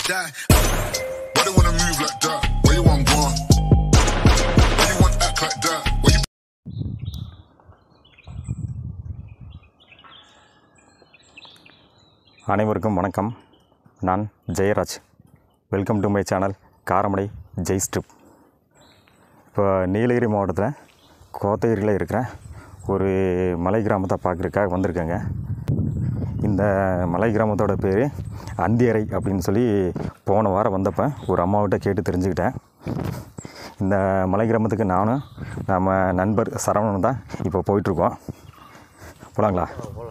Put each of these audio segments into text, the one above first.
die. Why they wanna move like that? Where you want gone? Why you want act like that? Where you அனைவருக்கும் வணக்கம் நான் Jayaraj welcome to my channel Karamadai Jai strip இப்போ நீலகிரி மாவட்டத்தில் கோத்தகிரியில் இருக்கிற ஒரு மலை கிராமத்தை பார்க்குறதுக்காக வந்திருக்கேங்க இந்த மலை கிராமத்தோட பேர் அந்தியரை அப்படின்னு சொல்லி போன வாரம் வந்தப்போ ஒரு அம்மாவிட்ட கேட்டு தெரிஞ்சுக்கிட்டேன் இந்த மலை கிராமத்துக்கு நானும் நம்ம நண்பர் சரவணன் தான் இப்போ போயிட்டுருக்கோம் போகலாங்களா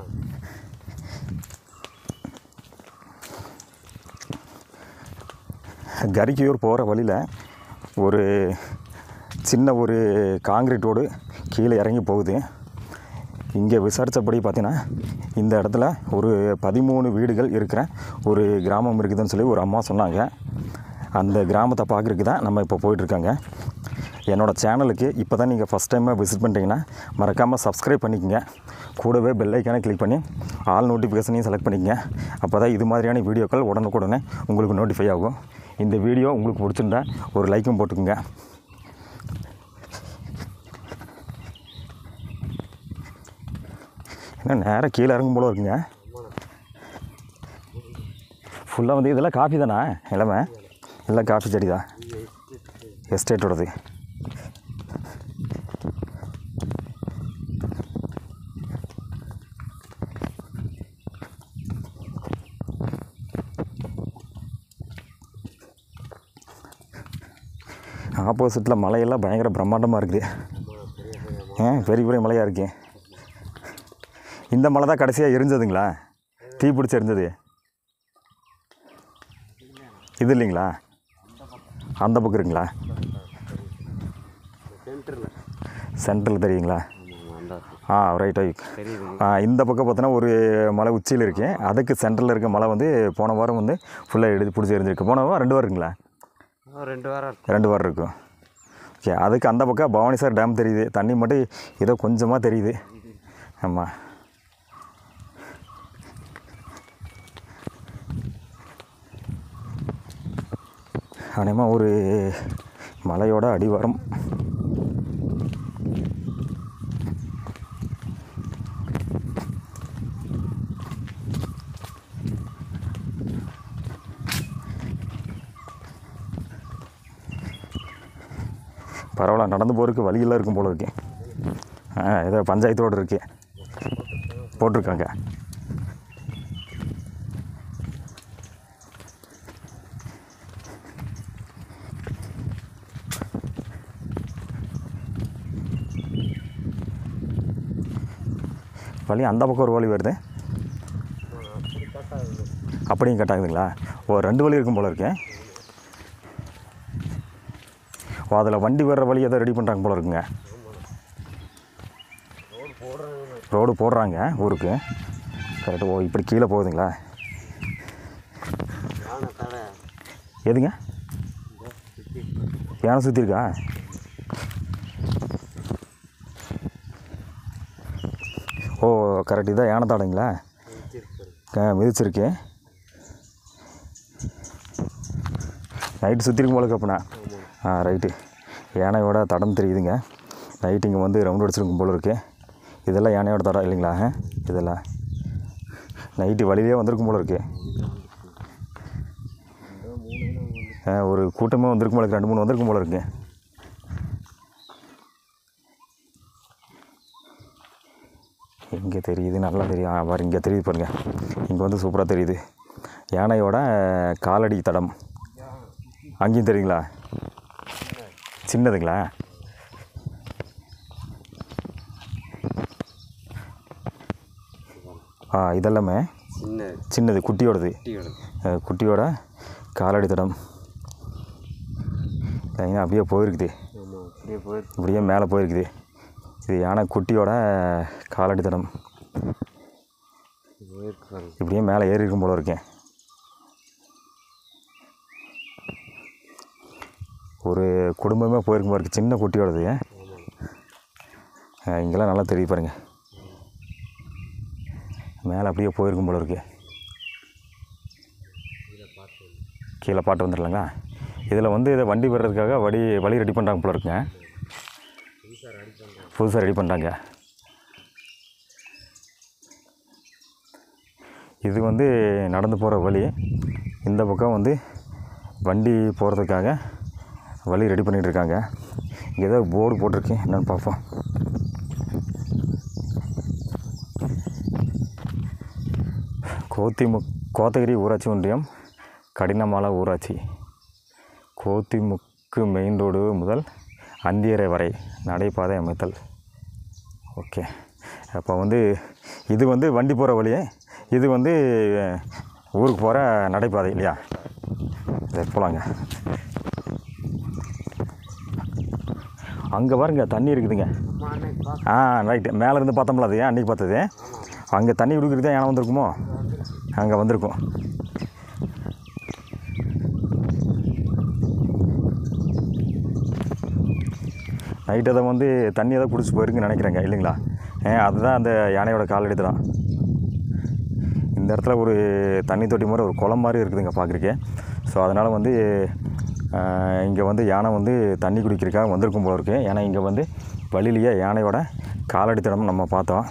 கரிக்கியூர் போகிற வழியில் ஒரு சின்ன ஒரு காங்கிரீட் ரோடு கீழே இறங்கி போகுது இங்கே விசாரித்தபடி பார்த்தீங்கன்னா இந்த இடத்துல ஒரு பதிமூணு வீடுகள் இருக்கிற ஒரு கிராமம் இருக்குதுன்னு சொல்லி ஒரு அம்மா சொன்னாங்க அந்த கிராமத்தை பார்க்குறதுக்கு தான் நம்ம இப்போ போயிட்டுருக்காங்க என்னோடய சேனலுக்கு இப்போ தான் நீங்கள் ஃபஸ்ட் டைமாக விசிட் பண்ணுறீங்கன்னா மறக்காமல் சப்ஸ்கிரைப் பண்ணிக்கங்க கூடவே பெல் ஐக்கானை கிளிக் பண்ணி ஆல் நோட்டிஃபிகேஷனையும் செலக்ட் பண்ணிக்கங்க அப்போ தான் இது மாதிரியான வீடியோக்கள் உடனுக்குடனே உங்களுக்கு நோட்டிஃபை ஆகும் இந்த வீடியோ உங்களுக்கு பிடிச்சிருந்தா ஒரு லைக்கும் போட்டுக்குங்க என்ன நேராக கீழே இறங்கும் போல இருக்குங்க ஃபுல்லாக வந்து இதெல்லாம் காஃபி தானா இளமை எல்லாம் காஃபி செடி தான் எஸ்டேட்டோடது ஆப்போசிட்டில் மலையெல்லாம் பயங்கர பிரம்மாண்டமாக இருக்குது ஆ பெரிய பெரிய மலையாக இருக்கு இந்த மலை தான் கடைசியாக எரிஞ்சதுங்களா தீ பிடிச்சி எரிஞ்சது இது இல்லைங்களா அந்த பக்கம் இருக்குங்களா சென்ட்ரல் தெரியுங்களா ஆ ரைட் ரைட் ஆ இந்த பக்கம் பார்த்தோன்னா ஒரு மலை உச்சியில் இருக்கு அதுக்கு சென்டரில் இருக்க மலை வந்து போன வாரம் வந்து ஃபுல்லாக எடுத்து பிடிச்சி எரிஞ்சிருக்கு போன வாரம் ரெண்டு வாரம் இருக்குங்களா ரெண்டு வாரம் ரெண்டு வாரம் இருக்கும் ஓகே அதுக்கு அந்த பக்கம் பவானிசார் டேம் தெரியுது தண்ணி மட்டும் ஏதோ கொஞ்சமாக தெரியுது ஆமாம் அநேகமாக ஒரு மலையோட அடிவாரம் பரவாயில்ல நடந்து போகிறதுக்கு வழியெல்லாம் இருக்கும் போல இருக்கு ஆ ஏதோ பஞ்சாயத்தோடு இருக்கு போட்டிருக்காங்க வழி அந்த பக்கம் ஒரு வழி வருது அப்படியும் கட் ஆகுதுங்களா ஓ ரெண்டு வழி இருக்கும் போல இருக்கேன் ஓ அதில் வண்டி வர்ற வழி எதை ரெடி பண்ணுறாங்க போல இருக்குங்க ரோடு போடுறாங்க ஊருக்கு கரெக்டு ஓ இப்படி கீழே போகுதுங்களா யானை தடை எதுங்க யானை சுற்றிருக்கா ஓ கரெக்ட் இதான் யானை தாடைங்களா வச்சிருப்பாரு ஆ, மிதிச்சிருக்கு நைட்டு சுற்றிருக்கும் போல கப்பனா ஆ ரைட்டு யானையோட தடம் தெரியுதுங்க நைட்டு இங்கே வந்து ரவுண்ட் அடிச்சிருக்கும் போல இருக்கு இதெல்லாம் யானையோட தடம் இல்லைங்களா ஆ? இதெல்லாம் நைட்டு வழியிலே வந்திருக்கும் போல இருக்கு ஆ, ஒரு கூட்டமே வந்திருக்கும் போல இருக்கு ரெண்டு மூணு வந்திருக்கும் போல இருக்கு இங்கே தெரியுது நல்லா தெரியும் ஆ, பாரு இங்கே தெரியுது பாருங்க இங்கே வந்து சூப்பராக தெரியுது யானையோட காலடி தடம் அங்கேயும் தெரியுங்களா சின்னதுங்களா ஆ இதெல்லாமே சின்ன சின்னது குட்டியோடது குட்டியோட அஹ், குட்டியோட காலடி தடம் லைனாக அப்படியே போயிருக்குது ஆமாம் அப்படியே போயிருக்கு இப்படியே மேலே போயிருக்குது இது யானை குட்டியோட காலடி தடம் போயிருக்கு பாருங்க இப்படியே மேலே ஏறி இருக்கும் போல இருக்கேன் ஒரு குடும்பமே போயிருக்கும் போல இருக்கு சின்ன குட்டியோடது அஹ், இங்கெல்லாம் நல்லா தெரியுது பாருங்க மேலே அப்படியே போயிருக்கும் போல இருக்கு கீழே பாட்டு வந்துடலாங்களா இதில் வந்து இதை வண்டி வர்றதுக்காக வழி வழி ரெடி பண்ணுறாங்க போல இருக்குங்க புதுசாக ரெடி பண்ணுறாங்க இது வந்து நடந்து போகிற வழி இந்த பக்கம் வந்து வண்டி போகிறதுக்காக வழி ரெடி பண்ணிகிட்டு இருக்காங்க இங்கே ஏதோ போர்டு போட்டிருக்கு என்னென்னு பார்ப்போம் கோத்திமு கோத்தகிரி ஊராட்சி ஒன்றியம் கடினமால ஊராட்சி கோத்திமுக்கு மெயின் ரோடு முதல் அந்தியரை வரை நடைபாதை அமைத்தல் ஓகே அப்போ வந்து இது வந்து வண்டி போகிற வழியே இது வந்து அஹ், ஊருக்கு போகிற நடைபாதை இல்லையா சரி போகலாங்க அங்கே பாருங்க தண்ணி இருக்குதுங்க ஆ ரைட்டு மேலே இருந்து பார்த்தோம்ல அது அன்றைக்கி பார்த்தது அங்கே தண்ணி குடிக்கிறது தான் யானை வந்திருக்குமோ அங்கே வந்திருக்கும் நைட் அதை வந்து தண்ணி எதாவது குடிச்சு போயிருக்குன்னு நினைக்கிறேங்க இல்லைங்களா ஏன் அதுதான் அந்த யானையோட காலடி தான் இந்த இடத்துல ஒரு தண்ணி தொட்டி மாதிரி ஒரு குளம் மாதிரி இருக்குதுங்க பார்க்குறக்கே ஸோ அதனால் வந்து இங்கே வந்து யானை வந்து தண்ணி குடிக்கிறதுக்காக வந்திருக்கும் போல இருக்குது ஏன்னா இங்கே வந்து வழியிலேயே யானையோட காலடி தடம் நம்ம பார்த்தோம்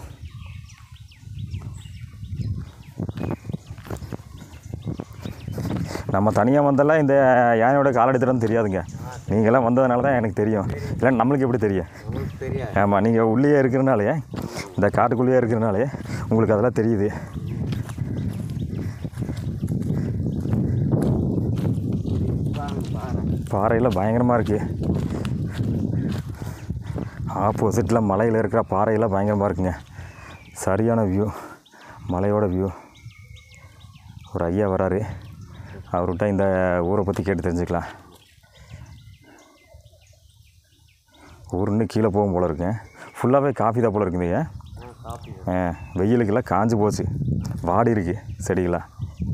நம்ம தனியாக வந்தெல்லாம் இந்த யானையோட காலடி தடம் தெரியாதுங்க நீங்களாம் வந்ததுனால தான் எனக்கு தெரியும் இல்லை நம்மளுக்கு எப்படி தெரியும் உங்களுக்கு தெரியாது ஆமாம் நீங்கள் உள்ளே இருக்கிறனாலே இந்த காட்டுக்குள்ளேயே இருக்கிறனாலே உங்களுக்கு அதெல்லாம் தெரியுது பாறையில் பயங்கரமாக இருக்குது ஆப்போசிட்டில் மலையில் இருக்கிற பாறையெல்லாம் பயங்கரமாக இருக்குங்க சரியான வியூ மலையோட வியூ ஒரு ஐயா வராரு அவர்கிட்ட இந்த ஊரை பற்றி கேட்டு தெரிஞ்சுக்கலாம் ஊருன்னு கீழே போகும் போல இருக்குங்க ஃபுல்லாகவே காஃபி தான் போல இருக்குதுங்க காப்பி ஆ, வெயிலுக்கெல்லாம் காஞ்சு போச்சு வாடி இருக்கு செடிகளாம்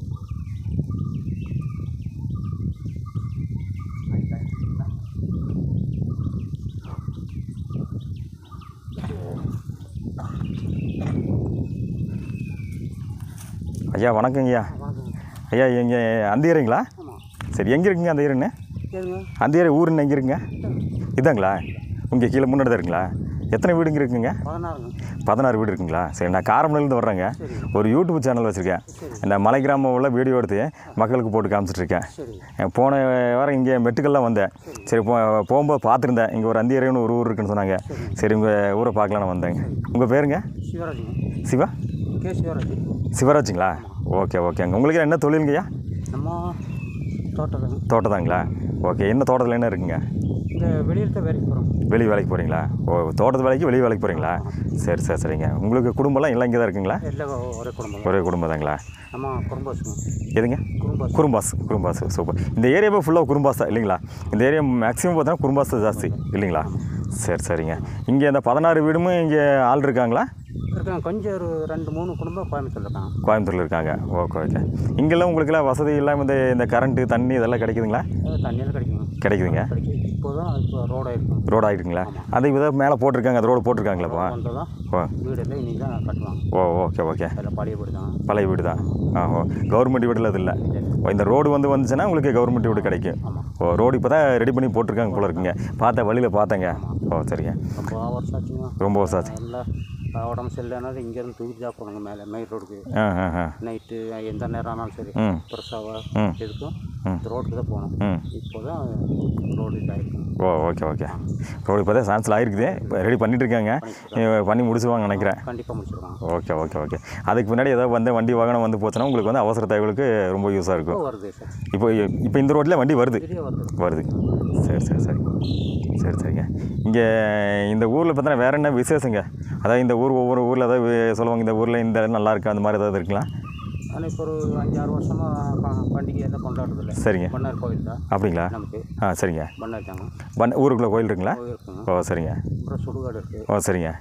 ஐயா வணக்கங்கய்யா ஐயா எங்கே அந்த ஏரிங்களா சரி எங்கே இருக்குங்க அந்த ஏரின்னு சரிங்க அந்த ஏரி ஊருன்னு எங்கே இருக்குங்க இதாங்களா உங்கள் கீழே முன்னாடி தான் இருக்குங்களா எத்தனை வீடுங்க இருக்குங்க பதினாறுங்க பதினாறு வீடு இருக்குங்களா சரி நான் காரமணிலேருந்து வர்றேங்க ஒரு யூடியூப் சேனல் வச்சுருக்கேன் இந்த மலை கிராமம் உள்ள வீடியோ எடுத்து மக்களுக்கு போட்டு காமிச்சிட்ருக்கேன் சரி போன வாரம் இங்கே மெட்டுக்கல்லாம் வந்தேன் சரி போ போகும்போது பார்த்துருந்தேன் இங்கே ஒரு அந்தியரைன்னு ஒரு ஊர் இருக்குன்னு சொன்னாங்க சரி உங்கள் ஊரை பார்க்கலான்னு வந்தேங்க உங்கள் பேருங்க சிவராஜுங்க சிவா கே சிவராஜ் சிவராஜுங்களா ஓகே ஓகேங்க உங்களுக்கு என்ன தொழிலுங்கய்யா நம்ம தோட்டதாங்க தோட்டத்தாங்களா ஓகே என்ன தோட்டத்தில் என்ன இருக்குங்க இந்த வெளியில் தான் வேலைக்கு போகிறோம் வெளி வேலைக்கு போகிறீங்களா ஓ தோட்டத்து வேலைக்கு வெளி வேலைக்கு போகிறீங்களா சரி சரி சரிங்க உங்களுக்கு குடும்பம்லாம் எல்லாம் இங்கே தான் இருக்குங்களா எல்லாம் ஒரே குடும்பம் ஒரே குடும்பம் தாங்களா நம்ம குடும்பம் எதுங்க குடும்பம் குறும்பாஸ் குறும்பாஸ் சூப்பர் இந்த ஏரியாவே ஃபுல்லாக குறும்பாஸ் தான் இல்லைங்களா இந்த ஏரியா மேக்ஸிமம் பார்த்தோன்னா குறும்பாஸ் தான் ஜாஸ்தி இல்லைங்களா சரி சரிங்க இங்கே இந்த பதினாறு வீடுமே இங்கே ஆள் இருக்காங்களா இருக்காங்க கொஞ்சம் ஒரு ரெண்டு மூணு குடும்பம் கோயம்புத்தூர் இருக்காங்க கோயம்புத்தூரில் இருக்காங்க ஓகே ஓகே இங்கெல்லாம் உங்களுக்கெல்லாம் வசதி இல்லாமல் இந்த இந்த கரண்ட்டு தண்ணி இதெல்லாம் கிடைக்குதுங்களா அது தண்ணியெல்லாம் கிடைக்குங்க கிடைக்குதுங்க கிடைக்கும் இப்போ தான் இப்போ ரோடாக இருக்கும் ரோடு ஆகிட்டுங்களா அது இதை மேலே போட்டிருக்காங்க அந்த ரோடு போட்டிருக்காங்களாப்பா வந்து தான் ஓ வீடெல்லாம் இனி தான் கட்டுவாங்க ஓ ஓகே ஓகே எல்லாம் பழைய வீடு தான் பழைய வீடு தான் ஆ ஓ கவர்மெண்ட் வீடில் அது இல்லை ஓ இந்த ரோடு வந்து வந்துச்சுன்னா உங்களுக்கு கவர்மெண்ட் வீடு கிடைக்கும் ஆமாம் ஓ ரோடு இப்போ தான் ரெடி பண்ணி போட்டிருக்காங்க போல இருக்குங்க பார்த்தேன் வழியில் பார்த்தேங்க ஓ சரிங்க ரொம்ப வருஷம் ஆச்சுங்க ரொம்ப வருஷம் ஆச்சு எல்லாம் அஹ், உடம்பு சரியில்லைனா இங்கேருந்து தூக்கி தான் போகணுங்க மேலே மெயின் ரோடுக்கு ஆ ஆ ஆ நைட்டு எந்த நேரம் ஆனாலும் சரி ம் பிரசவ ம். எதுக்கும் ம். இந்த ரோட்டுக்கு தான் போகணும் ம் இப்போ தான் ரோடு இதாகிருக்கும் ஓ ஓகே ஓகே ரோடு இப்போ தான் சான்ஸில் ஆயிருக்குது இப்போ ரெடி பண்ணிட்டு இருக்காங்க இ- பண்ணி முடிச்சுவாங்க நினைக்கிறேன் கண்டிப்பாக முடிச்சிருக்காங்க ஓகே ஓகே ஓகே அதுக்கு முன்னாடி ஏதாவது வந்து வண்டி வாகனம் வந்து போச்சுன்னா உங்களுக்கு வந்து அவசர தேவைகளுக்கு ரொம்ப யூஸாக இப்போ இருக்கும் வருது சார் இப்போ இப்போ இந்த ரோட்டில் வண்டி வருது பெரிய வருது வருது சரி சரி சரி சரி சரிங்க இங்கே இந்த ஊரில் பார்த்தீங்கன்னா வேறு என்ன விசேஷங்க அதாவது இந்த ஊர் ஒவ்வொரு ஊரில் ஏதாவது வி- சொல்லுவாங்க இந்த ஊரில் இந்த இடம் நல்லா இருக்கு அந்த மாதிரி ஏதாவது இருக்குங்களா ஆனால் இப்போ ஒரு அஞ்சாறு வருஷமாக பண்டிகை எல்லாம் கொண்டாடுறது இல்லை சரிங்க பண்ணார் கோயில் தான் அப்படிங்களா நமக்கு ஆ சரிங்க பண்ணார் தாங்க பன் ஊருக்குள்ளே கோயில் இருக்குங்களா கோயில் இருக்குங்க ஓ சரிங்க அப்புறம் சுடுகாடு இருக்குது ஓ சரிங்க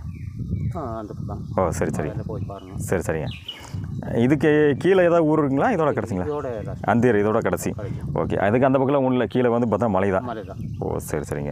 அந்த பக்கம் ஓ சரி சரி அதில் போய் பாருங்கள் சரி சரிங்க இதுக்கு கீழே ஏதாவது ஊர் இருக்குங்களா இதோட கிடச்சிங்களா இதோட எல்லாம் அந்த இதோட கிடச்சி கிடைக்கும் ஓகே அதுக்கு அந்த பக்கத்தில் ஒன்றில் கீழே வந்து பார்த்தா மலை தான் மலை தான் ஓ சரி சரிங்க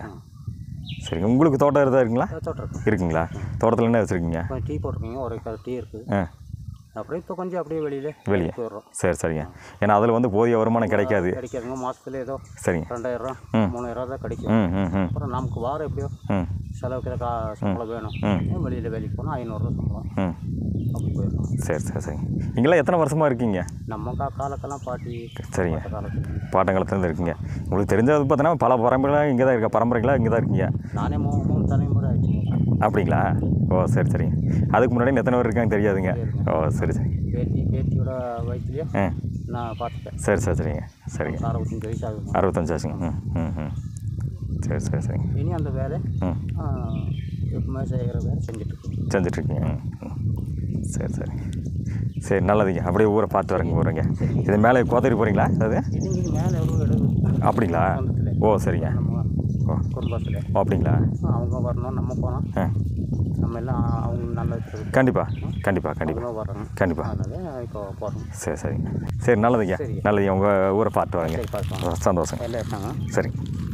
சரிங்க உங்களுக்கு தோட்டம் எதாவது இருக்குங்களா தோட்டம் இருக்கும் இருக்குங்களா தோட்டத்தில் என்ன வச்சுருக்கீங்க இப்போ டீ போட்டிருக்கீங்க ஒரு ஏக்கர் டீ இருக்குது ஆ அப்புறம் இப்போ கொஞ்சம் அப்படியே வெளியில் வெளியே. போயிடுறோம் சரி சரிங்க ஏன்னா அதில் வந்து போதிய வருமானம் கிடைக்காது கிடைக்காதுங்க மாதத்துல ஏதோ சரிங்க ரெண்டாயிரம் மூணாயிரம் தான் கிடைக்கும் ம் ம் ம் அப்புறம் நமக்கு வாரம் எப்படியோ ம் செலவுக்கு ஏதோ கா சம்பளம் வேணும் வெளியில் வேலைக்கு போனால் ஐநூறுரூவா சம்பளம் ம் அப்படி போயிடலாம் சரி சரி சரிங்க இங்கெல்லாம் எத்தனை வருஷமாக இருக்கீங்க நம்ம கா காலக்கெல்லாம் பாட்டி சரிங்க அந்த காலத்துல பாட்டங்காலத்துலேருந்து இருக்கீங்க உங்களுக்கு தெரிஞ்சது பார்த்தீங்கன்னா பல பரம்பரைகளாக இங்கே தான் இருக்கா பரம்பரைகளாக இங்கே தான் இருக்கீங்க நானே மூணு மூணு தலைமுறை ஆயிடுச்சு அப்படிங்களா ஓ சரி சரிங்க அதுக்கு முன்னாடி எத்தனை பேர் இருக்காங்க தெரியாதுங்க ஓ சரி சரி பேத்தி பேத்தியோட வயசுலேயே ஆ நான் பார்த்துட்டேன் சரி சரி சரிங்க சரிங்க அறுபத்தஞ்சு வயசு ஆகுது அறுபத்தஞ்சு ஆச்சுங்க ம் ம் ம் சரி சரி சரிங்க இனி அந்த வேலை ம் ஆ, எப்பவுமே செய்கிற வேலை செஞ்சுட்டு இருக்கோம் செஞ்சிட்ருக்கீங்க ம் ம். சரி சரி சரி நல்லதுங்க அப்படியே ஊரை பார்த்து வரேங்க ஊருங்க இது மேலே கோத்தரி போகிறீங்களா அது இது இங்கே மேலே எவ்வளோ இடம் அப்படிங்களா சொந்தத்தில் ஓ சரிங்க நம்ம ஓ குடும்பத்தில் ஓ அப்படிங்களா அவங்க வரணும் நம்ம போனோம் ஆ நம்ம எல்லாம் அவங்க நல்ல வச்சுருக்கு கண்டிப்பாக கண்டிப்பாக கண்டிப்பாக அவங்க வரணும் கண்டிப்பாக அதனால இப்போ போகிறோம் சரி சரிங்க சரி நல்லதுங்க சரிங்க. நல்லதுங்க உங்கள் ஊரை பார்த்து வரேங்க சரி பார்க்கலாம் சந்தோஷங்க எல்லாம் இருக்காங்க சரி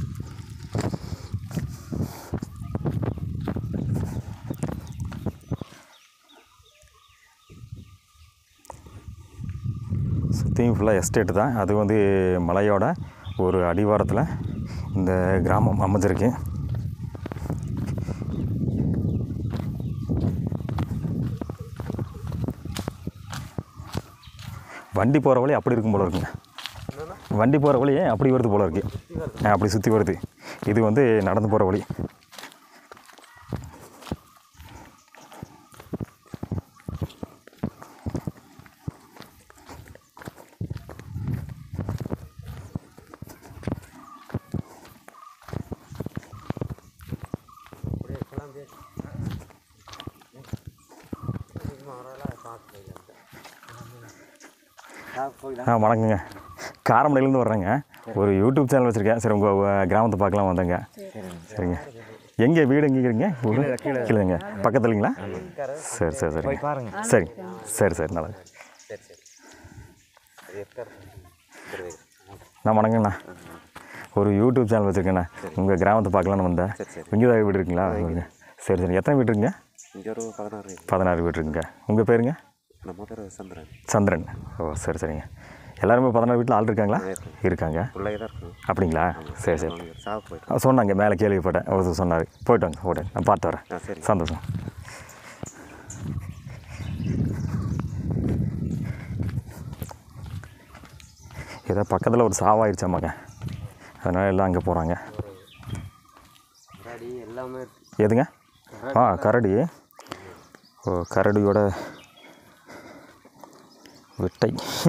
சுற்றியும் ஃபுல்லாக எஸ்டேட்டு தான் அது வந்து மலையோட ஒரு அடிவாரத்தில் இந்த கிராமம் அமைஞ்சிருக்கு வண்டி போகிற வழி அப்படி இருக்கும் போல இருக்குங்க வண்டி போகிற வழி அப்படி வருது போல இருக்கு ஆ, அப்படி சுற்றி வருது இது வந்து நடந்து போகிற வழி ஆ வணக்கங்க காரமடையிலேருந்து வர்றேங்க ஒரு யூடியூப் சேனல் வச்சுருக்கேன் சரி உங்கள் கிராமத்தை பார்க்கலாம் வந்தேங்க சரிங்க எங்கே வீடு எங்கே இருக்கிறீங்க ஊர் கீழேங்க பக்கத்துலங்களா சரி சரி சரி பாருங்க சரி சரி சரி நல்லது நான் வணக்கங்கண்ணா ஒரு யூடியூப் சேனல் வச்சுருக்கேண்ணா உங்கள் கிராமத்தை பார்க்கலான்னு வந்தேன் இங்கே தான் வீடு இருக்குங்களா சரி சரி எத்தனை வீடு இருக்குங்க இங்கே ஒரு பதினாறு பதினாறு வீடு இருக்குங்க உங்கள் பேருங்க நம்ம பேர் சந்திரன் சந்திரன் ஓ சரி சரிங்க எல்லாருமே பதினாறு வீட்டில் ஆள் இருக்காங்களா இருக்காங்க பிள்ளைங்க தான் இருக்கும் அப்படிங்களா சரி சரி அவங்க சாவு போயிட்டு ஆ, சொன்னாங்க மேலே கேள்விப்பட்டேன் ஒருத்தர் சொன்னார் போயிட்டு வாங்க போட்டேன் நான் பார்த்து வரேன் ஆ சரி சந்தோஷம் ஏதோ பக்கத்தில் ஒரு சாவாயிருச்சாமாங்க அதனால் எல்லாம் அங்கே போகிறாங்க கரடி எல்லாமே எதுங்க ஆ கரடி ஓ கரடியோட வெட்டை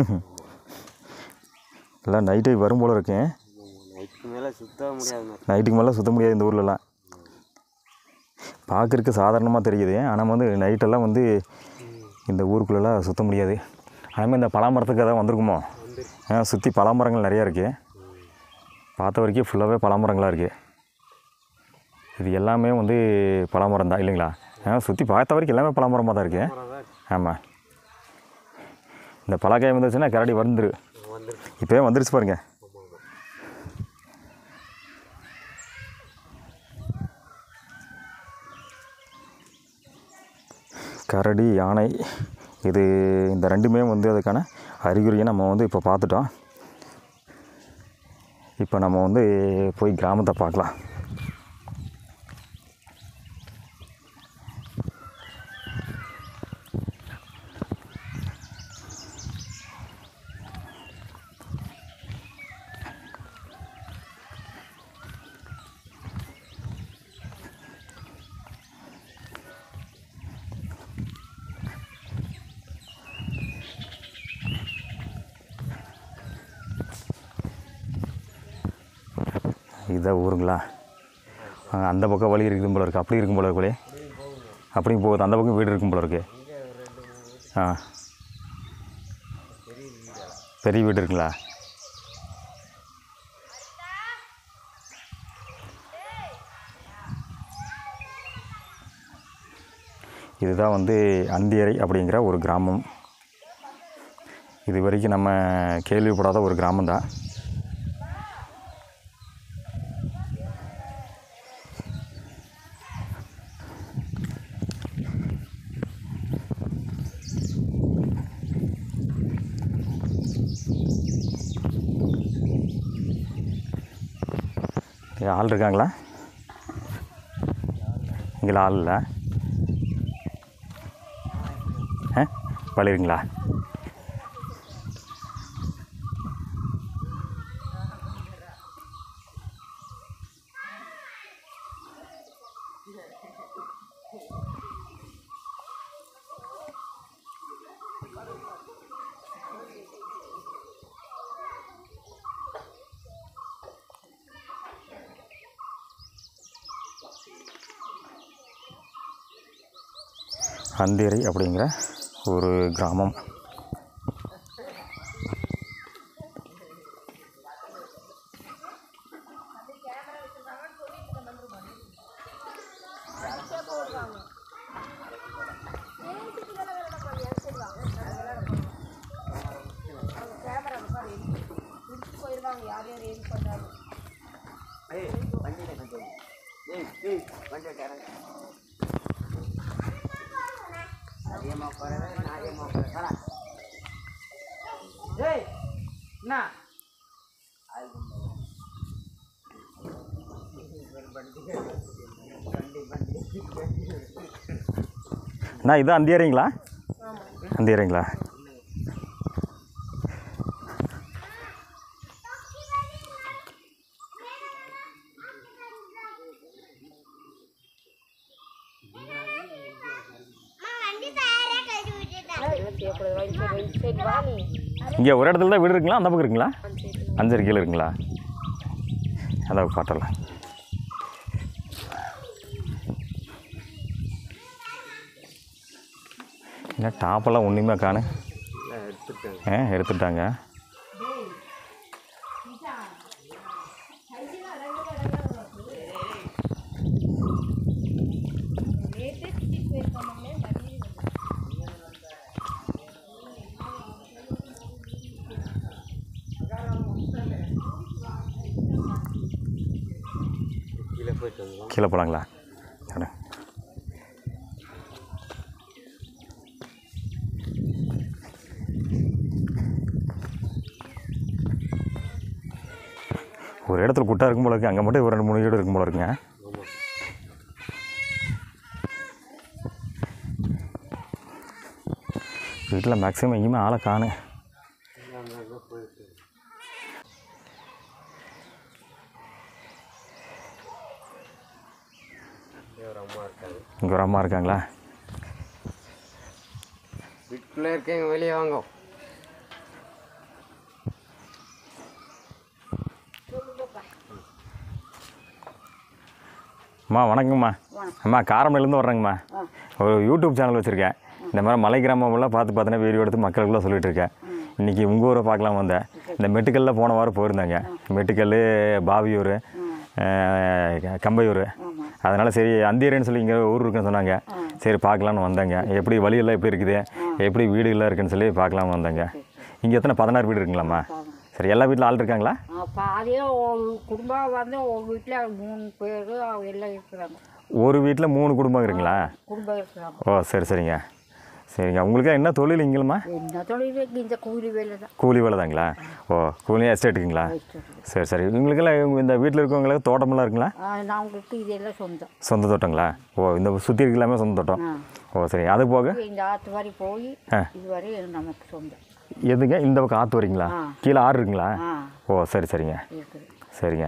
எல்லாம் நைட்டு வரும் போல இருக்கேன் நைட்டுக்கு மேலே சுத்த முடியாது நைட்டுக்கு மேலே சுத்த முடியாது இந்த ஊர்லலாம் பார்க்குறக்கு சாதாரணமாக தெரியுது ஆனால் வந்து நைட்டெல்லாம் வந்து இந்த ஊருக்குள்ளெல்லாம் சுத்த முடியாது அதேமாதிரி இந்த பலாமரத்துக்கு எதாவது வந்திருக்குமோ ஆ சுற்றி பலாமரங்கள் நிறையா இருக்குது பார்த்த வரைக்கும் ஃபுல்லாகவே பலாமரங்களாக இருக்குது இது எல்லாமே வந்து பலாமரம் தான் இல்லைங்களா ஆ சுற்றி பார்த்த வரைக்கும் எல்லாமே பலாமரமாக தான் இருக்குது ஆமாம் இந்த பலாக்காய் வந்துச்சுன்னா கரடி வந்துரு இப்போயே வந்துருச்சு பாருங்க கரடி யானை இது இந்த ரெண்டுமே வந்து அதுக்கான அறிகுறியை நம்ம வந்து இப்போ பார்த்துட்டோம் இப்போ நம்ம வந்து போய் கிராமத்தை பார்க்கலாம் இதான் ஊருங்களா ஆ, அந்த பக்கம் வழி இருக்கும் போல இருக்கு அப்படி இருக்கும் போல இருக்குள்ளே அப்படியும் போகுது அந்த பக்கம் வீடு இருக்கும் போல இருக்கு ஆ பெரிய வீடு இருக்குங்களா இதுதான் வந்து அந்தியரை அப்படிங்கிற ஒரு கிராமம் இது வரைக்கும் நம்ம கேள்விப்படாத ஒரு கிராமம் தான் இங்க ஆள் இருக்காங்களா இங்கே ஆள் இல்லை ஆ வலிருங்களா அந்தேரி அப்படிங்கிற ஒரு கிராமம் ஏய் என்ன அண்ணா இது அந்தியாரிங்களா அந்தியாரிங்களா இங்கே ஒரு இடத்துல தான் வீடு இருக்குங்களா அந்த பக்கம் இருக்குங்களா அஞ்சரை கீழே இருக்குங்களா அதான் பாட்டலாம் என்ன டாப்பெல்லாம் ஒன்றுமே காணு எடுத்துருக்காங்க ஆ எடுத்துட்டாங்க கீழே போயிட்டு வந்துடும் கீழே போகலாங்களா அட. ஒரு இடத்துல குட்டா இருக்கும் போல இருக்கு அங்கே மட்டும் ஒரு ரெண்டு மூணு வீடு இருக்கும் போல இருக்குங்க வீட்டில் மேக்ஸிமம் எங்கேயுமே ஆளை காணு அங்கே போயிட்டு இங்கே ஒரு அம்மா இருக்காங்க இங்கே ஒரு அம்மா இருக்காங்களா வீட்டுக்குள்ளே இருக்கேங்க வெளியே வாங்க அம்மா வணக்கம்மா அம்மா காரமணிலேருந்து வர்றேங்கம்மா ஒரு யூடியூப் சேனல் வச்சுருக்கேன் இந்த மாதிரி மலை கிராமமெல்லாம் பார்த்து பார்த்தீங்கன்னா வீடியோ எடுத்து மக்களுக்குலாம் சொல்லிட்டு இருக்கேன் இன்றைக்கி உங்கள் ஊரை பார்க்கலாம் வந்தேன் இந்த மெட்டுக்கல்ல போன வாரம் போயிருந்தாங்க மெட்டுக்கல் பாவியூர் அஹ், கம்பையூர் அதனால் சரி அந்தியரேன்னு சொல்லி இங்கே ஊர் இருக்குன்னு சொன்னாங்க சரி பார்க்கலான்னு வந்தேங்க எப்படி வழியெல்லாம் எப்படி இருக்குது எப்படி வீடுகள்லாம் இருக்குன்னு சொல்லி பார்க்கலான்னு வந்தேங்க இங்கே எத்தனை பதினாறு வீடு இருக்குங்களாம்மா சரி எல்லா வீட்டில் ஆள் இருக்காங்களா பாதியாக ஒரு குடும்பம் வந்து ஒரு வீட்டில் மூணு பேர் அவங்க எல்லாம் இருக்கிறாங்க ஒரு வீட்டில் மூணு குடும்பம் இருக்குங்களா குடும்பம் இருக்கிறாங்க ஓ சரி சரிங்க சரிங்க உங்களுக்கு என்ன தொழில் இங்கேலுமா என்ன தொழில் இருக்கு இந்த கூலி வேலை தான் கூலி வேலை தாங்களா ஓ கூலி எஸ்டேட்டுக்குங்களா சரி சரி உங்களுக்கெல்லாம் இவங்க இந்த வீட்டில் இருக்கவங்களுக்கு தோட்டமெல்லாம் இருக்குங்களா நாங்களுக்கு இதெல்லாம் சொந்தம் சொந்த தோட்டங்களா ஓ இந்த சுற்றி இருக்கலாமே சொந்த தோட்டம் ஆ. ஓ சரி அது போக இந்த ஆற்று வரை போய் ஆ. இதுவரை நமக்கு சொந்தம் எதுங்க இந்த பக்கம் ஆற்று வரீங்களா ஆ. கீழே ஆறு இருக்குங்களா ஆ ஓ சரி சரிங்க இருக்குது சரிங்க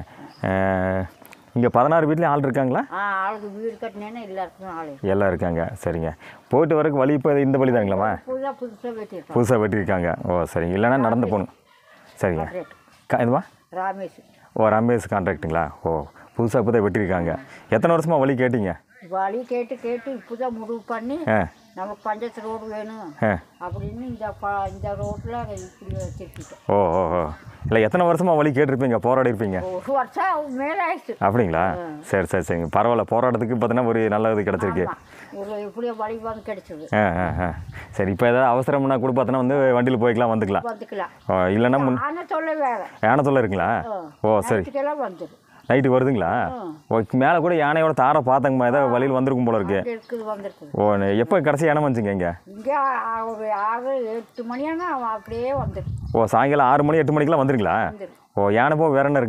இங்கே பதினாறு வீட்லேயும் ஆள் இருக்காங்களா ஆ ஆளுக்கு வீடு கட்டினேன்னா எல்லாருக்கும் ஆள் இருக்கு. எல்லாம் இருக்காங்க சரிங்க போயிட்டு வரக்கு வழி இப்போ இந்த வழி தானுங்களாம்மா புதுசாக புதுசாக வெட்டியிருக்கோம் புதுசாக வெட்டியிருக்காங்க ஓ சரிங்க இல்லைன்னா நடந்து போகணும் சரிங்க க இதுவா ராமேஷ் ஓ ரமேஷ் கான்ட்ராக்ட்டுங்களா ஓ புதுசாக இப்போ தான் வெட்டியிருக்காங்க எத்தனை வருஷமாக வழி கேட்டீங்க வழி கேட்டு கேட்டு இப்போதான் முடிவு பண்ணி ஆ நமக்கு பஞ்சாயத்து ரோடு வேணும் ஆ அப்படின்னு இந்த ப இந்த ரோட்டில் இப்படி வச்சிருக்கிட்டோம் ஓ ஓ ஓ இல்லை எத்தனை வருஷமாக வழி கேட்டிருப்பீங்க போராடி இருப்பீங்க ஒரு வருஷம் மேலே ஆயிடுச்சு அப்படிங்களா சரி சரி சரிங்க பரவாயில்ல போராட்டத்துக்கு பார்த்தீங்கன்னா ஒரு நல்ல இது கிடச்சிருக்கு ஆமா. ஒரு எப்படியோ வழி வந்து கிடைச்சது ஆ ஆ ஆ சரி இப்போ ஏதாவது அவசரம்னா கூட பார்த்தோன்னா வந்து வண்டியில் போய்க்கலாம் வந்துக்கலாம் வந்துக்கலாம் ஓ இல்லைன்னா முன் ஆனால் சொல்ல வேற யானத்தில் இருக்குங்களா ஓ சரி நைட்டுக்கெல்லாம் வந்துடும் நைட்டுக்கு வருதுங்களா ஓ மேலே கூட யானையோட தாரை பார்த்தங்கம்மா ஏதாவது வழியில் வந்திருக்கும் போல இருக்கு அங்கே இருக்குது வந்திருக்குது ஓ எப்போ கடைசி யானை வந்துச்சுங்க இங்கே இங்கே ஒரு ஆறு எட்டு மணியானா அவன் அப்படியே வந்துடும் ஓ சாயங்காலம் ஆறு மணி எட்டு மணிக்கெலாம் வந்துருங்களா வந்துடும் ஓ யானை போக வேற என்ன இருக்குமா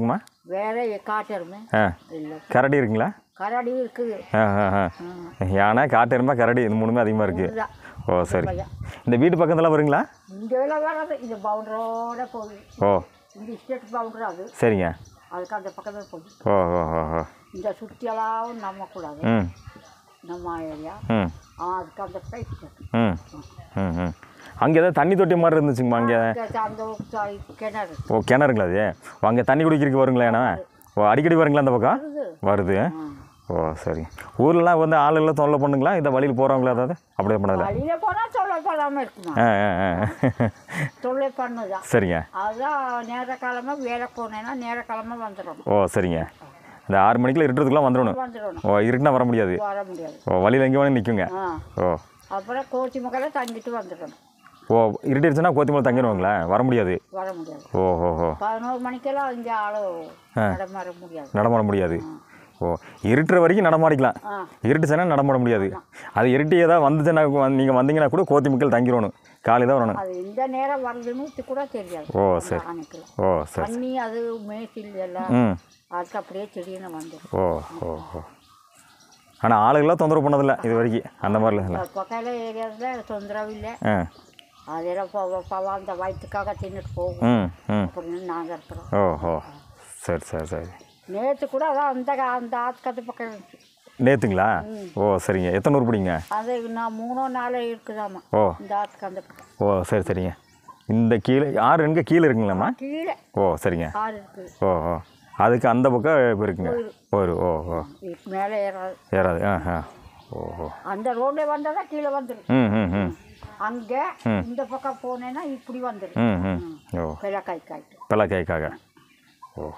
வேற காட்டெருமை ஆ இல்லை கரடி இருக்குங்களா கரடி இருக்குது ஆ ஆ ஆ யானை காட்டெருமை கரடி இது மூணுமே அதிகமாக இருக்குது இதுதான். ஓ சரி இந்த வீட்டு பக்கத்தில் வருங்களா இங்கே எல்லாம் வராது இந்த பவுண்டரோட போகுது ஓ இந்த இஸ்டேட் பவுண்டர் அது சரிங்க அதுக்கு அந்த பக்கமே போகுது ஓ ஓ ஓ ஓ இந்த சுற்றியெல்லாம் நம்பக்கூடாது ம் நம்ம ஏரியா ம் அதுக்கு அந்த பிரைஸ் ம் ம் ம் அங்கே ஏதாவது தண்ணி தொட்டி மாதிரி இருந்துச்சுங்கம்மா அங்கே அந்த ச- கிணறு ஓ கிணறுங்களா அது ஓ அங்கே தண்ணி குடிக்கிறதுக்கு வருங்களா ஏன்னா ஓ அடிக்கடி வருங்களா அந்த பக்கம் வருது ஓ சரி ஊர்லலாம் வந்து ஆளுங்களாம் தொல்லை பண்ணுங்களா இந்த வழியில் போகிறவங்களா ஏதாவது அப்படியே பண்ணதில்ல வழியில போனால் தொல்லை பண்ணாமல் இருக்குமா ஆ ஆ ஆ தொல்லை பண்ணுதான் சரிங்க அதுதான் நேர காலமாக வேலை போனேன்னா நேர காலமாக வந்துடணும் ஓ சரிங்க இந்த ஆறு மணிக்குள்ள இருட்டுறதுக்குலாம் வந்துடணும் வந்துடணும் ஓ இருட்டுனா வர முடியாது வர முடியாது ஓ வழியில் எங்கே வேணும் நிற்குங்க ஆ ஓ அப்புறம் கோச்சி மக்களை தங்கிட்டு வந்துடணும் ஓ இருட்டிடுச்சுன்னா கோத்திமலை தங்கிடுவாங்களா வர முடியாது வர முடியாது ஓ ஓ ஓ பதினோரு மணிக்கெல்லாம் இங்கே ஆளு நடமாட முடியாது நடமாட முடியாது ஓ இருட்டுற வரைக்கும் நடமாடிக்கலாம் ஆ இருட்டுச்சுன்னா நடமாட முடியாது அது இருட்டி ஏதாவது வந்துச்சுன்னா நீங்கள் வந்தீங்கன்னா கூட கோத்தி மக்கள் தங்கிடணும் காலை தான் வரணும் அது எந்த நேரம் வருதுன்னு கூட தெரியாது ஓ அந்த சரி ஆணைக்கெல்லாம் ஓ சரி தண்ணி அது மேய்ச்சில் எல்லாம் ம் அதுக்கு அப்படியே திடீர்னு வந்துடும் ஓ ஓ ஓ ஆனால் ஆளுகளாம் தொந்தரவு பண்ணதில்ல இது வரைக்கும் அந்த மாதிரிலாம் இல்லை பக்கத்தில் ஏரியாவில் தொந்தரவு இல்லை ஆ அதெல்லாம் ப- ப- அந்த வயிற்றுக்காக தின்னுட்டு போகும் ம் ம் அப்படின்னு நாங்கள் இருக்கிறோம் ஓ ஓ சரி சரி சரி நேற்று கூட அதான் அந்த கா- அந்த ஆத்துக்கத்து பக்கம் இருந்துச்சு நேற்றுங்களா ஓ சரிங்க எத்தனை ஊர் பிடிங்க அது நான் மூணோ நாளோ இருக்குதாம்மா ஓ இந்த ஆத்துக்கு அந்த பக்கம் ஓ சரி சரிங்க இந்த கீழே ஆறு எங்கே கீழே இருக்குங்களாம்மா கீழே ஓ சரிங்க ஆறு இருக்குது ஓ ஓ அதுக்கு அந்த பக்கம் இப்போ இருக்குங்க ஒரு ஓ ஓ இதுக்கு மேலே ஏறாது ஏறாது ஆ ஆ ஓ ஓ அந்த ரோட்ல வந்தால் தான் கீழே வந்துடும் ம் ம் ம் அங்கே இந்த பக்கம் போனேன்னா இப்படி வந்துடும் ம் ம் ஓ பிளக்காய் காய்ட்டு பிள்ளைக்காய்க்காக ஓ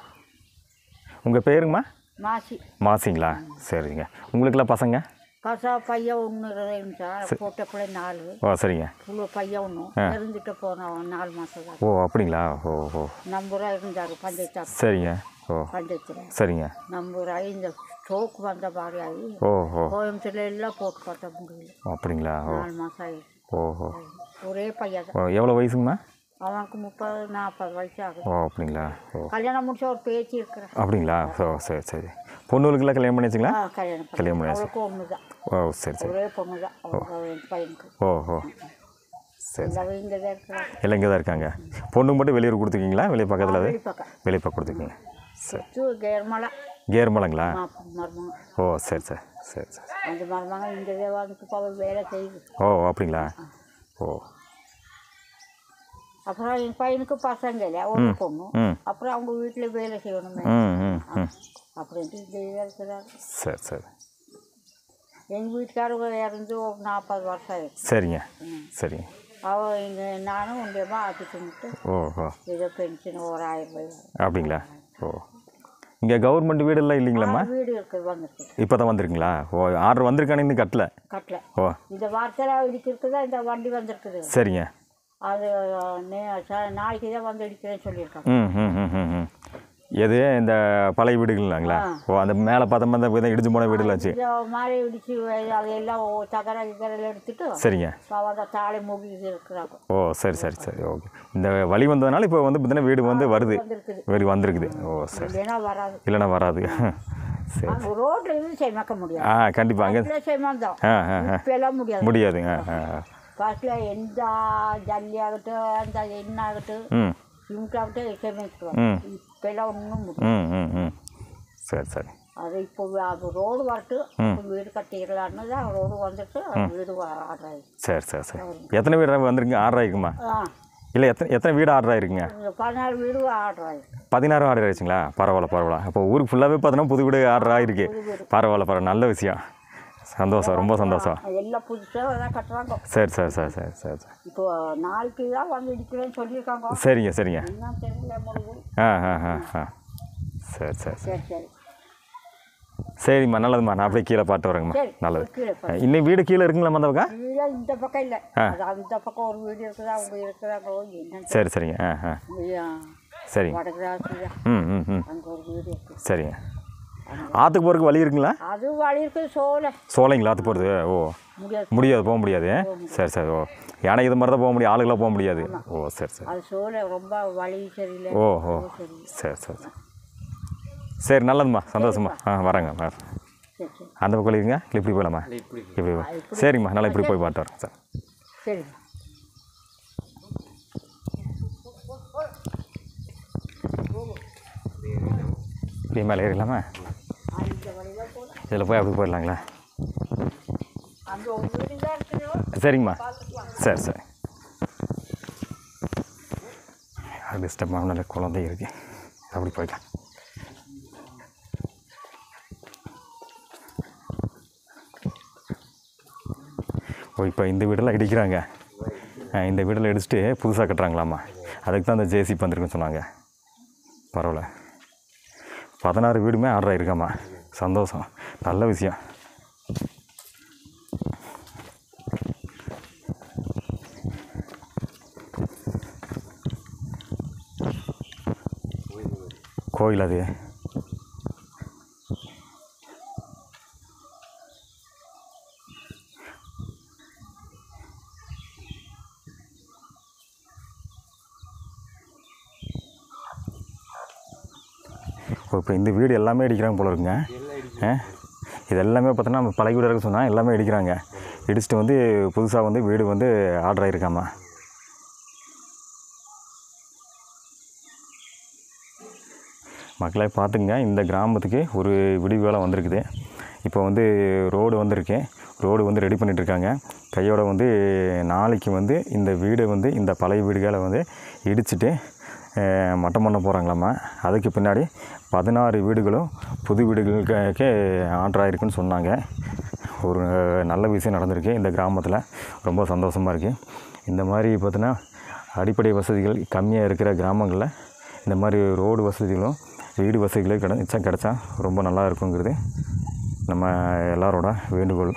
உங்கள் பேருங்கம்மா மாசி மாசிங்களா சரிங்க உங்களுக்கெல்லாம் பசங்க கசா பையன் ஒன்று இருந்துச்சா போட்ட பிள்ளை நாலு ஓ சரிங்க இவ்வளோ பையன் ஒன்று இருந்துட்டு போனோம் நாலு மாதம் தான் ஓ அப்படிங்களா ஓ ஓ நம்பூரா இருந்தார் பஞ்சாயத்து சரிங்க ஓ பஞ்சாயத்தில் சரிங்க நம்பூரா இந்த ஸ்ட்ரோக் வந்த மாதிரி ஆகி ஓ ஓ கோயம்புத்தூர்ல எல்லாம் போட்டு பார்த்தா முடியல அப்படிங்களா ஓ நாலு மாதம் ஆயிடுச்சு ஓ ஓ ஒரே பையன் தான் ஓ எவ்வளோ வயசுங்கம்மா அவனுக்கு முப்பது நாற்பது வயசு ஆகுது ஓ அப்படிங்களா ஓ கல்யாணம் முடிச்ச ஒரு பேச்சு இருக்கிறேன் அப்படிங்களா ஓ சரி சரி பொண்ணுகளுக்கெல்லாம் கல்யாணம் பண்ணி வச்சுங்களா ஆ கல்யாணம் பண்ணி கல்யாணம் பண்ணி அவளுக்கு ஒன்று தான் ஓ சரி சரி ஒரே பொண்ணு தான் அவங்க என் பையனுக்கு ஓ ஓ சரி எல்லாரும் இங்கே தான் இருக்கிறாங்க எல்லாம் இங்கே தான் இருக்காங்க பொண்ணுக்கு மட்டும் வெளியூர் கொடுத்துருக்கீங்களா வெளியே பக்கத்தில் அது வெளி பக்கம் வெளியே பக்கம் கொடுத்துருக்கீங்க சரி சுற்று கேர்மலை கேர்மலங்களா மருமங்க ஓ சரி சரி சரி சரி அந்த மருமங்க இங்கே தான் வந்துட்டு போக வேலை செய்யுது ஓ அப்படிங்களா ஓ அப்புறம் என் பையனுக்கு பசங்க இல்லை ஒரு பொண்ணு ம் அப்புறம் அவங்க வீட்டில் வேலை செய்யணுமே ம் ம் ம் அப்படின்ட்டு இங்கே இருக்கிறாங்க சரி சரி எங்கள் வீட்டுக்காரங்க இறந்து ஒரு நாற்பது வருஷம் ஆயிடுச்சு சரிங்க சரிங்க அவள் இங்கே நானும் உண்டியமாக ஆட்டி தின்னுட்டு ஓ ஓ ஏதோ பென்ஷன் ஒரு ஆயிரம் ரூபாய் வரும். அப்படிங்களா ஓ இங்கே கவர்மெண்ட் வீடெல்லாம் இல்லைங்களாம்மா வீடு இருக்குது வந்துருக்கு இப்போ தான் வந்திருக்குங்களா ஓ ஆர்டர் வந்திருக்கானு இன்னும் கட்டல கட்டல ஓ இந்த வாரத்தில் இதுக்கு இருக்குதா இந்த வண்டி வந்திருக்குது சரிங்க அது நே ச- நாளைக்கு தான் வந்து அடிக்கிறேன்னு சொல்லியிருக்காங்க ம் ம் ம் ம் ம் எது இந்த பழைய வீடுங்களாங்களா ஓ அந்த மேலே பார்த்தோம் அந்த இதான் இடிஞ்சு போன வீடுலாச்சு இந்த மாதிரி இடிச்சு அது எல்லாம் ஓ- தகர கிகரெல்லாம் எடுத்துட்டு சரிங்க அவங்க தாழை மூடிட்டு இருக்கிறாங்க ஓ சரி சரி சரி ஓகே இந்த வழி வந்ததுனால இப்போ வந்து பார்த்தீங்கன்னா வீடு வந்து வருது வந்திருக்குது வீடு வந்திருக்குது ஓ சரி இல்லைன்னா வராது இல்லைன்னா வராது சரி அங்கே ரோட்டில் இருந்து செய்மாக்க முடியாது ஆ கண்டிப்பாக அங்கே வீட்டில் செய்மாந்தோம் ஆ ஆ ஆ இப்போ எல்லாம் முடியாது முடியாதுங்க ஆ ஆ ஃபஸ்ட்டில் எந்த ஜல்லி ஆகட்டும் அந்த எண்ணெய் ஆகட்டும் ம் இவங்களாகட்டும் சேமிச்சுக்குவாங்க ம் இப்போ எல்லாம் ஒன்றும் முடியாது ம் ம் ம் சரி சரி அது இப்போ அது ரோடு வரட்டும் இப்போ வீடு கட்டிடலான்னு தான் ரோடு வந்துட்டு அது வீடு ஆடுறாங்க சரி சரி சரி எத்தனை வீடு வந்திருக்குங்க ஆர்டர் ஆகிக்குமா ஆ இல்லை எத்தனை எத்தனை வீடு ஆர்டர் ஆகிருக்குங்க இந்த பதினாலு வீடு ஆடுறாங்க பதினாறு ஆர்டர் ஆயிடுச்சுங்களா பரவாயில்ல பரவாயில்ல அப்போ ஊருக்கு ஃபுல்லாகவே பார்த்தோன்னா புது வீடு ஆர்டர் ஆகிருக்கு பரவாயில்ல பரவாயில்ல நல்ல விஷயம் சந்தோஷம் ரொம்ப சந்தோஷம் எல்லாம் புதுசாக தான் கட்டுறாங்க சரி சரி சரி சரி சரி சரி இப்போ நாளைக்கு தான் வந்து இடிக்கிறேன்னு சொல்லியிருக்காங்க சரிங்க சரிங்க என்ன தெரியல முடிவு ஆ ஆ ஆ ஆ சரி சரி சரி சரி சரி சரிம்மா நல்லதும்மா நான் அப்படியே கீழே பாட்டு வரேங்கம்மா சரி நல்லது கீழே போ. இன்னும் வீடு கீழே இருக்குங்களா அந்த பக்கம் கீழே இந்த பக்கம் இல்லை அது அந்த பக்கம் ஒரு வீடு இருக்குதா அவங்க இருக்கிறாங்க என்னன்னு சரி சரிங்க ஆ ஆ தெரியல. சரிங்க வடக்கு ராசியா ம் ம் ம் அங்கே ஒரு வீடு இருக்குது சரிங்க ஆற்றுக்கு போகிறதுக்கு வழி இருக்குங்களா அது வழி இருக்குது சோலை சோலைங்களா ஆற்று போகிறது ஓ முடியாது முடியாது போக முடியாது சரி சரி ஓ ஏன்னா இது மாதிரி தான் போக முடியும் ஆளுங்களாம் போக முடியாது ஓ சரி சரி அது சோலை ரொம்ப வழி சரியில்லை ஓ ஓ சரி சரி சரி சரி சரி நல்லதும்மா சந்தோஷம்மா ஆ வரேங்க வரேன் சரி சரி அந்த பக்கம் இருங்க இல்லை இப்படி போகலாமா இல்லை இப்படி இப்படி போ சரிம்மா நல்லா இப்படி போய் பார்த்து வரேன் சார் சரிங்க இப்படி மேலே ஏறிடலாமா இதில் போய் அப்படி போயிடலாங்களா அந்த ஒரு வீடு தான் இருக்குது சரிங்கம்மா சரி சரி அது டிஸ்டர்ப் ஆகல குழந்தை இருக்கு அப்படி போய்க்கலாம் ஓ இப்போ இந்த வீடெல்லாம் இடிக்கிறாங்க ஆ, இந்த வீடெல்லாம் இடிச்சிட்டு புதுசாக கட்டுறாங்களாம்மா அதுக்கு தான் அந்த ஜேசிபி வந்திருக்குன்னு சொன்னாங்க பரவாயில்ல பதினாறு வீடுமே ஆர்டர் ஆயிருக்காம்மா சந்தோஷம் நல்ல விஷயம் கோயில் அது ஓ இப்போ இந்த வீடு எல்லாமே இடிக்கிறாங்க போல இருக்குங்க ஆ இது எல்லாமே பார்த்தோன்னா நம்ம பழைய வீடு இருக்க சொன்னால் எல்லாமே இடிக்கிறாங்க இடிச்சிட்டு வந்து புதுசாக வந்து வீடு வந்து ஆர்டர் ஆயிருக்காமா மக்களே பார்த்துங்க இந்த கிராமத்துக்கு ஒரு விடிவு வேலை வந்திருக்குது இப்போ வந்து ரோடு வந்திருக்கு ரோடு வந்து ரெடி பண்ணிட்டு இருக்காங்க கையோட வந்து நாளைக்கு வந்து இந்த வீடை வந்து இந்த பழைய வீடுகளை வந்து இடிச்சிட்டு அஹ், மட்டம் பண்ண போகிறாங்களாம்மா அதுக்கு பின்னாடி பதினாறு வீடுகளும் புது வீடுகளுக்கு ஆர்டர் ஆயிருக்குன்னு சொன்னாங்க ஒரு நல்ல விஷயம் நடந்திருக்கு இந்த கிராமத்தில் ரொம்ப சந்தோஷமாக இருக்குது இந்த மாதிரி பார்த்தீங்கன்னா அடிப்படை வசதிகள் கம்மியாக இருக்கிற கிராமங்களில் இந்த மாதிரி ரோடு வசதிகளும் வீடு வசதிகளும் கிடைச்சா கிடைச்சா ரொம்ப நல்லா இருக்குங்கிறது நம்ம எல்லாரோட வேண்டுகோள்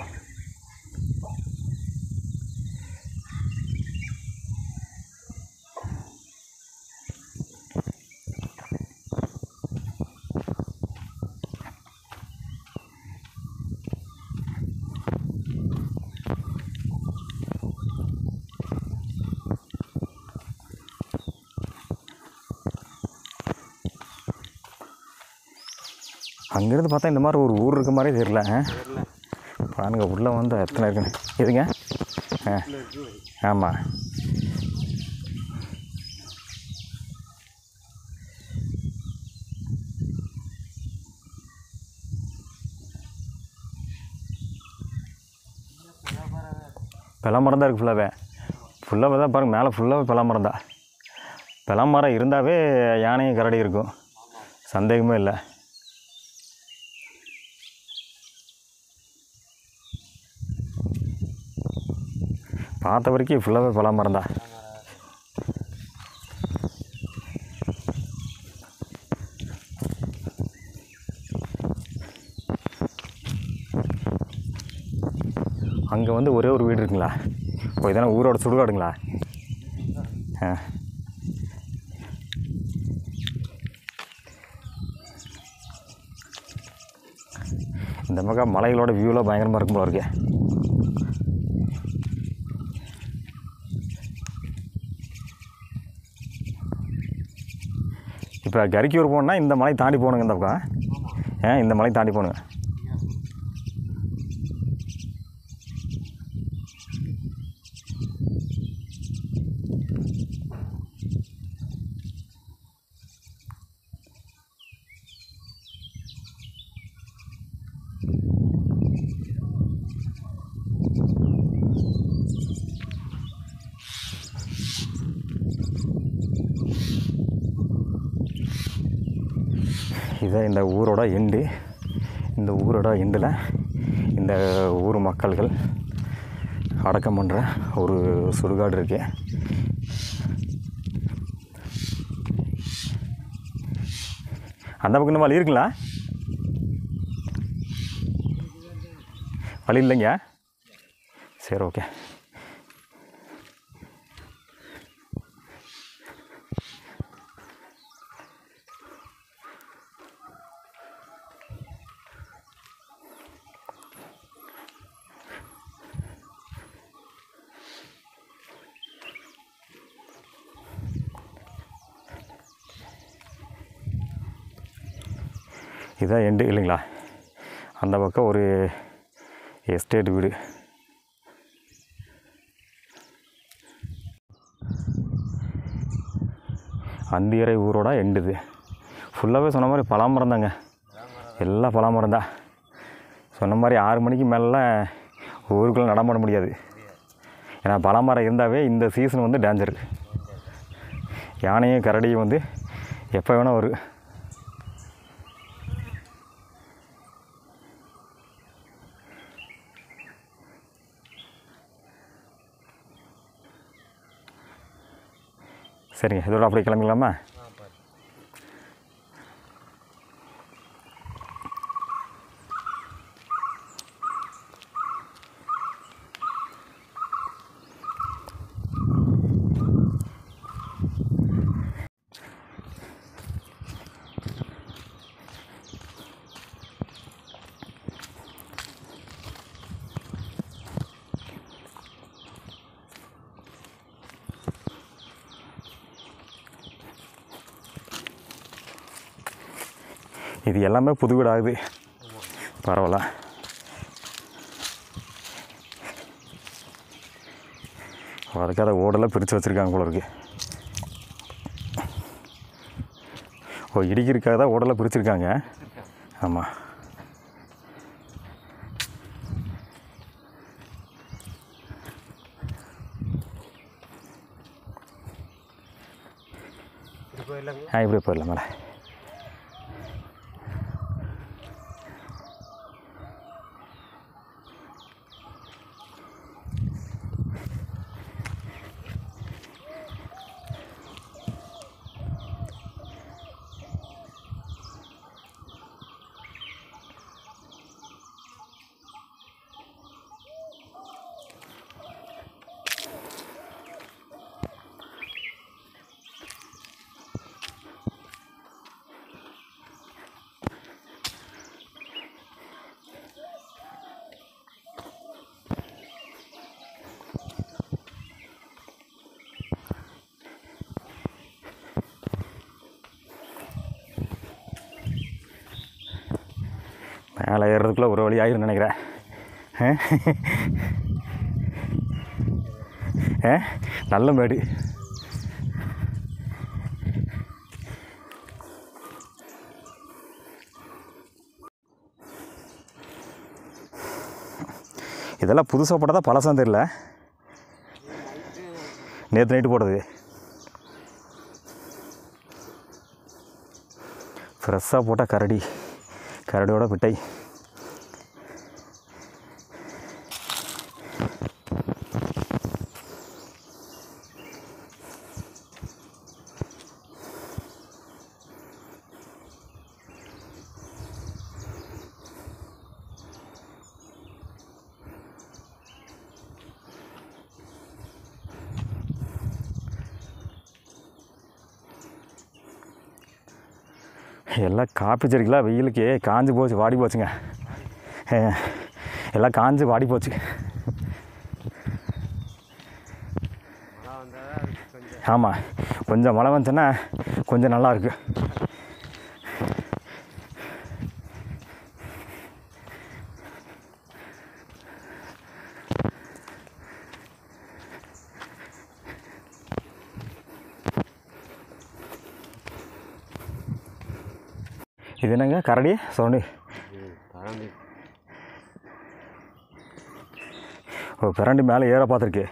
அங்கேருந்து பார்த்தா இந்த மாதிரி ஒரு ஊர் இருக்க மாதிரியே தெரியல ஆ? பாருங்க உள்ளே வந்து எத்தனை இருக்குன்னு இதுங்க ஆ ஆமாம் பலாமரம் தான் இருக்குது ஃபுல்லாகவே ஃபுல்லாகவே தான் பாருங்கள் மேலே ஃபுல்லாகவே பலாமரம் தான் பலாமரம் இருந்தாவே யானையும் கரடி இருக்கும் சந்தேகமே இல்லை பார்த்த வரைக்கும் ஃபுல்லாகவே பலாமரம் தான் அங்கே வந்து ஒரே ஒரு வீடு இருக்குங்களா ஓ இதானே ஊரோட சுடுகாடுங்களா ஆ இந்த பக்கம் மலைகளோட வியூலாம் பயங்கரமாக இருக்கும் போல இருக்கே இப்போ கரிக்கூர் போகணுன்னா இந்த மலை தாண்டி போகணுங்க இந்த பக்கம் ஏன் இந்த மலை தாண்டி போகணுங்க இதான் இந்த ஊரோட எண்டு இந்த ஊரோட எண்டில் இந்த ஊர் மக்கள்கள் அடக்கம் பண்ணுற ஒரு சுடுகாடு இருக்கு அந்த பக்கம் இன்னும் வழி இருக்குங்களா வழி இல்லைங்க சரி ஓகே இதான் எண்டு இல்லைங்களா அந்த பக்கம் ஒரு எஸ்டேட் வீடு அந்தியரை ஊரோட எண்டுது ஃபுல்லாகவே சொன்ன மாதிரி பலாமரம் தாங்க எல்லாம் பலாமரம் தான் சொன்ன மாதிரி ஆறு மணிக்கு மேலெலாம் ஊருக்குள்ளே நடமாட முடியாது ஏன்னா பலாமரம் இருந்தாவே இந்த சீசன் வந்து டேஞ்சர் யானையும் கரடியும் வந்து எப்போ வேணால் வரும் சரிங்க இதோட அப்படியே கிளம்பிக்கலாமா இது எல்லாமே புது வீடு ஆகுது பரவாயில்ல அதுக்காக ஓடெல்லாம் பிரித்து வச்சுருக்காங்க போல இருக்கு ஓ இடிக்கிறதுக்காக தான் ஓடெல்லாம் பிரிச்சிருக்காங்க ஆமாம் இது போயிடலாங்க ஆ இப்படியே போயிடலாம் மேலே மேலே ஏறுறதுக்குள்ளே ஒரு வழி ஆயிரும்னு நினைக்கிறேன் ஆ? ஆ? நல்ல மேடு இதெல்லாம் புதுசாக போட்டதா பழசாக தெரியல நேற்று நைட்டு போட்டது ஃப்ரெஷ்ஷாக போட்டால் கரடி கரடியோட பிட்டை எல்லாம் காப்பி செடிக்கெல்லாம் வெயிலுக்கு காஞ்சு போச்சு வாடி போச்சுங்க அஹ், எல்லாம் காஞ்சு வாடி போச்சு மழை வந்தால் தான் அதுக்கு கொஞ்சம் ஆமாம் கொஞ்சம் மழை வந்துச்சுன்னா கொஞ்சம் நல்லா இருக்கு இது என்னங்க கரடி சவுண்டு பழம்பி ஓ பிரண்டி மேலே ஏற பார்த்துருக்கு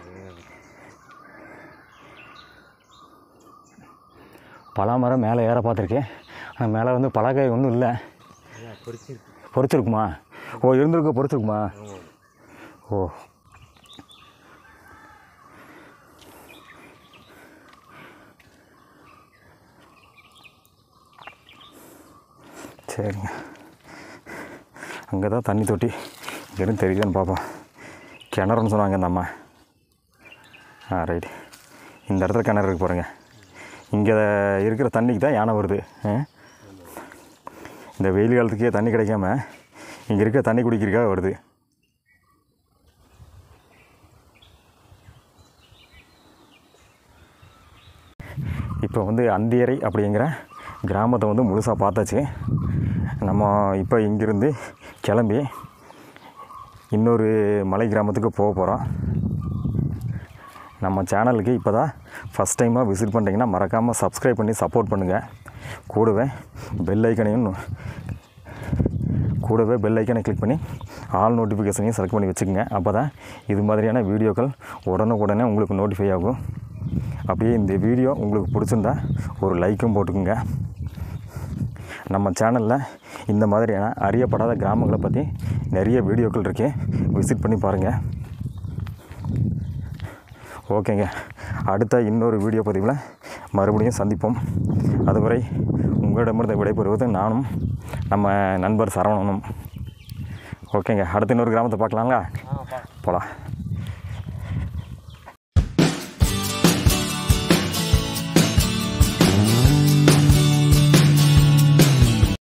பலாமரம் மேலே ஏற பார்த்துருக்கேன் ஆனால் மேலே வந்து பலகாய் ஒன்றும் இல்லை பிடிச்சிருக்கு பொறிச்சிருக்குமா ஓ இருந்திருக்க பொறிச்சிருக்குமா ஓ சரிங்க அங்கே தான் தண்ணி தொட்டி இங்கேருந்து தெரியுதுன்னு பார்ப்போம் கிணறுன்னு சொன்னாங்க இந்த அம்மா ஆ ரைட் இந்த இடத்துல கிணறு இருக்கு பாருங்க இங்கே இருக்கிற தண்ணிக்கு தான் யானை வருது ஆ? இந்த வெயில் காலத்துக்கே தண்ணி கிடைக்காம இங்கே இருக்க தண்ணி குடிக்கிறதுக்காக வருது இப்போ வந்து அந்தியரை அப்படிங்கிற கிராமத்தை வந்து முழுசாக பார்த்தாச்சு நம்ம இப்போ இங்கிருந்து கிளம்பி இன்னொரு மலை கிராமத்துக்கு போக போகிறோம் நம்ம சேனலுக்கு இப்போ தான் ஃபஸ்ட் டைமாக விசிட் பண்ணுறீங்கன்னா மறக்காமல் சப்ஸ்கிரைப் பண்ணி சப்போர்ட் பண்ணுங்கள் கூடவே பெல் ஐக்கனையும் கூடவே பெல் ஐக்கனை கிளிக் பண்ணி ஆல் நோட்டிஃபிகேஷனையும் செலக்ட் பண்ணி வச்சுக்கோங்க அப்போ தான் இது மாதிரியான வீடியோக்கள் உடனுக்குடனே உங்களுக்கு நோட்டிஃபை ஆகும் அப்படியே இந்த வீடியோ உங்களுக்கு பிடிச்சிருந்தா ஒரு லைக்கும் போட்டுக்குங்க நம்ம சேனலில் இந்த மாதிரியான அறியப்படாத கிராமங்களை பற்றி நிறைய வீடியோக்கள் இருக்கு விசிட் பண்ணி பாருங்கள் ஓகேங்க அடுத்த இன்னொரு வீடியோ பதிவில் மறுபடியும் சந்திப்போம் அதுவரை உங்களிடமிருந்து விடைபெறுவது நானும் நம்ம நண்பர் சரவணனும் ஓகேங்க அடுத்த இன்னொரு கிராமத்தை பார்க்கலாங்களா போகலாம்